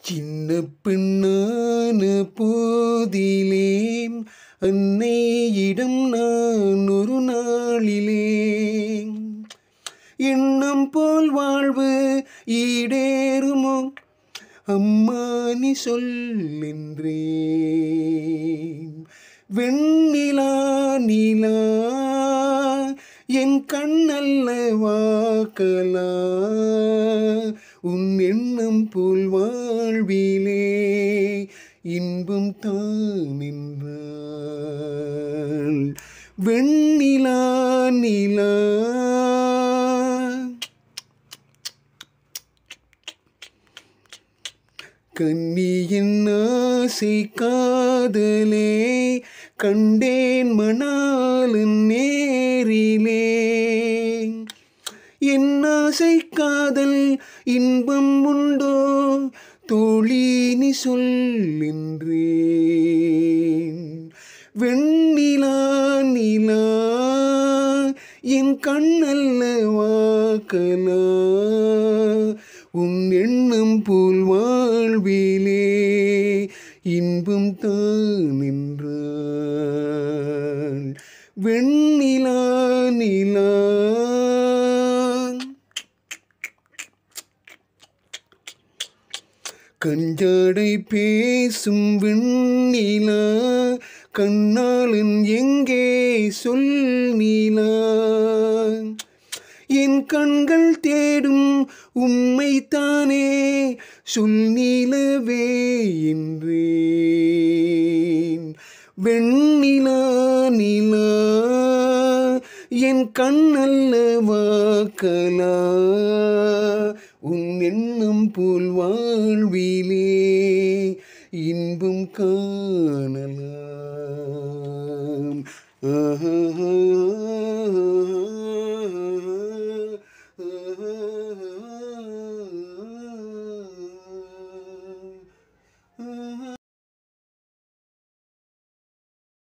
சின்ன பெண்ணான போதிலே அன்னையிடம் நான் ஒரு நாளிலே எண்ணம் போல் வாழ்வு ஈடேறுமோ அம்மா நீ சொல்லின்றேன் வெண்ணிலா நிலா என் கண்ணல்ல வாக்கலா உன் எண்ணம் போல் வாழ்விலே இன்பம் தான் என்றாள் வெண்ணிலா நிலா கன்னியின் ஆசை காதலே கண்டேன் மணாலின் நேரிலே என் ஆசை காதல் இன்பம் உண்டோ தோழி நீ சொல்லின்றேன் வெண்ணிலா நிலா என் கண்ணல்ல வாக்கலா உன் எண்ணம் போல் வாழ்விலே இன்பம் தான் என்றாள் வெண்ணிலா நிலா கஞ்சாடை பேசும் வெண்ணிலா கண்ணாளன் எங்கே சொல் நீலா என் கண்கள் தேடும் உம்மைத்தானே சொல் நீலவே என்றேன் வெண்ணிலா நிலா என் கண்ணல்ல வாக்கலா உன் எண்ணம் போல் வாழ்விலே இன்பம் காணலாம் ஆஹா